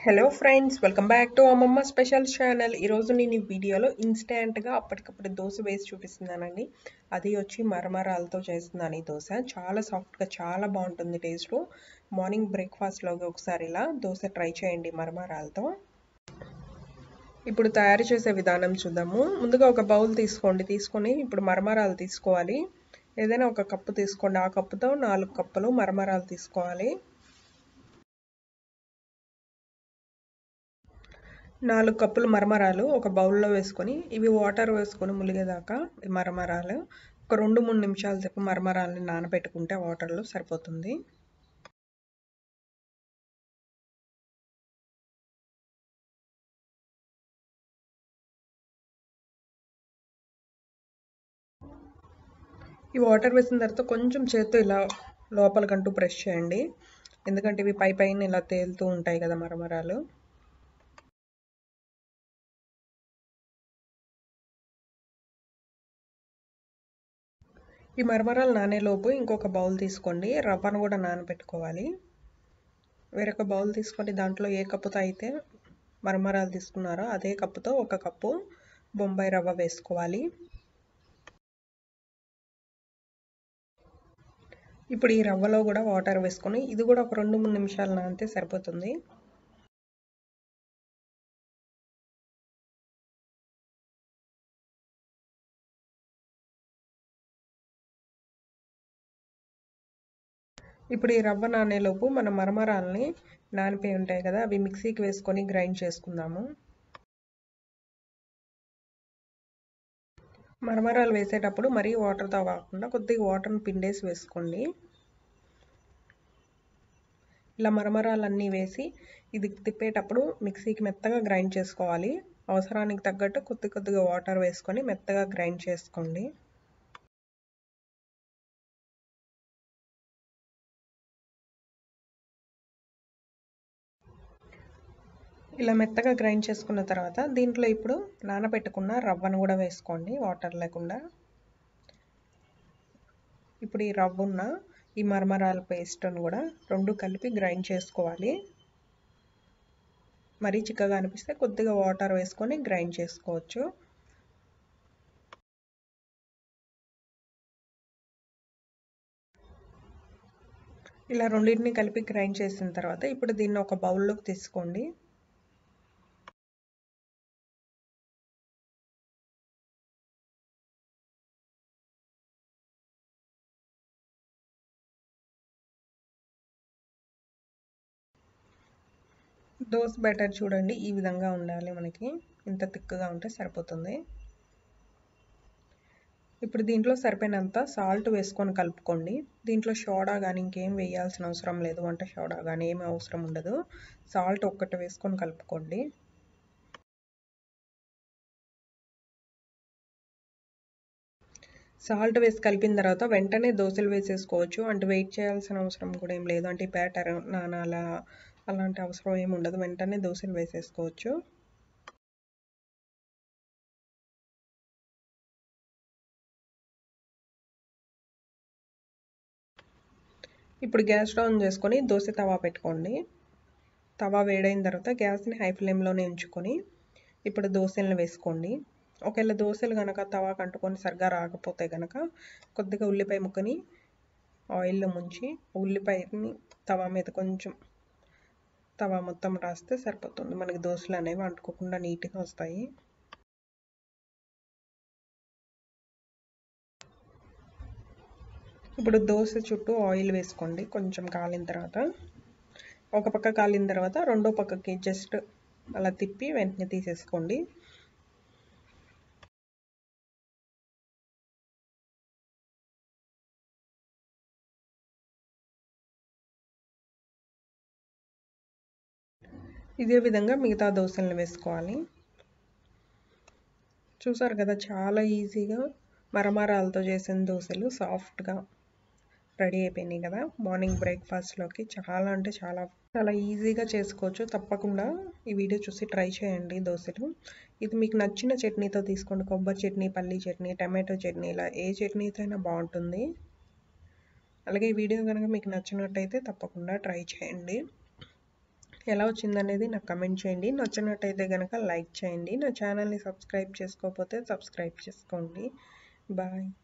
hello friends welcome back to అమ్మమ్మ special channel ఈరోజు నేను ఈ వీడియోలో ఇన్స్టెంట్గా అప్పటికప్పుడు దోశ వేసి చూపిస్తున్నానండి అది వచ్చి మరమరాలతో చేస్తున్నాను ఈ దోశ చాలా సాఫ్ట్గా చాలా బాగుంటుంది టేస్ట్ మార్నింగ్ బ్రేక్ఫాస్ట్లోకి ఒకసారి ఇలా దోశ ట్రై చేయండి మరమరాలతో ఇప్పుడు తయారు చేసే విధానం చూద్దాము ముందుగా ఒక బౌల్ తీసుకోండి తీసుకొని ఇప్పుడు మరమరాలు తీసుకోవాలి ఏదైనా ఒక కప్పు తీసుకోండి ఆ కప్పుతో నాలుగు కప్పులు మరమరాలు తీసుకోవాలి నాలుగు కప్పులు మరమరాలు ఒక బౌల్లో వేసుకొని ఇవి వాటర్ వేసుకొని ములిగేదాకా ఈ మరమరాలు ఒక రెండు మూడు నిమిషాల సేపు మరమరాలని నానబెట్టుకుంటే వాటర్లో సరిపోతుంది ఈ వాటర్ వేసిన తర్వాత కొంచెం చేత్తో ఇలా లోపలికంటూ బ్రష్ చేయండి ఎందుకంటే ఇవి పై పైన ఇలా తేలుతూ ఉంటాయి కదా మరమరాలు ఈ మరమరాలు నానేలోపు ఇంకొక బౌల్ తీసుకోండి రవ్వను కూడా నానబెట్టుకోవాలి వేరొక బౌల్ తీసుకొని దాంట్లో ఏ కప్పుతో అయితే మరమరాలు తీసుకున్నారో అదే కప్పుతో ఒక కప్పు బొంబాయి రవ్వ వేసుకోవాలి ఇప్పుడు ఈ రవ్వలో కూడా వాటర్ వేసుకొని ఇది కూడా ఒక రెండు మూడు నిమిషాలు నానితే సరిపోతుంది ఇప్పుడు ఈ రవ్వ నానేలోపు మన మరమరాలని నానిపోయి ఉంటాయి కదా అవి మిక్సీకి వేసుకొని గ్రైండ్ చేసుకుందాము మరమరాలు వేసేటప్పుడు మరీ వాటర్తో కాకుండా కొద్దిగా వాటర్ని పిండేసి వేసుకోండి ఇలా మరమరాలన్నీ వేసి ఇది తిప్పేటప్పుడు మిక్సీకి మెత్తగా గ్రైండ్ చేసుకోవాలి అవసరానికి తగ్గట్టు కొద్ది కొద్దిగా వాటర్ వేసుకొని మెత్తగా గ్రైండ్ చేసుకోండి ఇలా మెత్తగా గ్రైండ్ చేసుకున్న తర్వాత దీంట్లో ఇప్పుడు నానబెట్టుకున్న రవ్వను కూడా వేసుకోండి వాటర్ లేకుండా ఇప్పుడు ఈ రవ్వ ఉన్న ఈ మరమరాల పేస్ట్ను కూడా రెండు కలిపి గ్రైండ్ చేసుకోవాలి మరీ చిక్కగా అనిపిస్తే కొద్దిగా వాటర్ వేసుకొని గ్రైండ్ చేసుకోవచ్చు ఇలా రెండింటిని కలిపి గ్రైండ్ చేసిన తర్వాత ఇప్పుడు దీన్ని ఒక బౌల్లోకి తీసుకోండి దోశ బ్యాటర్ చూడండి ఈ విధంగా ఉండాలి మనకి ఇంత తిక్కుగా ఉంటే సరిపోతుంది ఇప్పుడు దీంట్లో సరిపోయినంత సాల్ట్ వేసుకొని కలుపుకోండి దీంట్లో సోడా కానీ ఇంకేం వేయాల్సిన అవసరం లేదు వంట సోడా కానీ ఏమీ అవసరం ఉండదు సాల్ట్ ఒక్కటి వేసుకొని కలుపుకోండి సాల్ట్ వేసి కలిపిన తర్వాత వెంటనే దోశలు వేసేసుకోవచ్చు అంటే వెయిట్ చేయాల్సిన అవసరం కూడా ఏం లేదు అంటే బ్యాటర్ నానాల అలాంటి అవసరం ఏమి ఉండదు వెంటనే దోశలు వేసేసుకోవచ్చు ఇప్పుడు గ్యాస్ ఆన్ చేసుకొని దోశ తవా పెట్టుకోండి తవా వేడైన తర్వాత గ్యాస్ని హై ఫ్లేమ్లోనే ఉంచుకొని ఇప్పుడు దోశలను వేసుకోండి ఒకవేళ దోశలు కనుక తవా కంటుకొని సరిగా రాకపోతే కనుక కొద్దిగా ఉల్లిపాయ ముక్కని ఆయిల్లో ముంచి ఉల్లిపాయని తవా మీద కొంచెం తవా మొత్తం రాస్తే సరిపోతుంది మనకి దోశలు అనేవి అంటుకోకుండా నీట్గా వస్తాయి ఇప్పుడు దోశ చుట్టూ ఆయిల్ వేసుకోండి కొంచెం కాలిన తర్వాత ఒక పక్క కాలిన తర్వాత రెండో పక్కకి జస్ట్ అలా తిప్పి వెంటనే తీసేసుకోండి ఇదే విధంగా మిగతా దోశలను వేసుకోవాలి చూసారు కదా చాలా ఈజీగా మరమరాలతో చేసిన దోశలు సాఫ్ట్గా రెడీ అయిపోయినాయి కదా మార్నింగ్ బ్రేక్ఫాస్ట్లోకి చాలా అంటే చాలా చాలా ఈజీగా చేసుకోవచ్చు తప్పకుండా ఈ వీడియో చూసి ట్రై చేయండి దోశలు ఇది మీకు నచ్చిన చట్నీతో తీసుకోండి కొబ్బరి చట్నీ పల్లీ చట్నీ టమాటో చట్నీ ఇలా ఏ చట్నీతో అయినా బాగుంటుంది అలాగే ఈ వీడియో కనుక మీకు నచ్చినట్టయితే తప్పకుండా ట్రై చేయండి ఎలా వచ్చిందనేది నాకు కమెంట్ చేయండి నచ్చినట్టయితే కనుక లైక్ చేయండి నా ఛానల్ని సబ్స్క్రైబ్ చేసుకోకపోతే సబ్స్క్రైబ్ చేసుకోండి బాయ్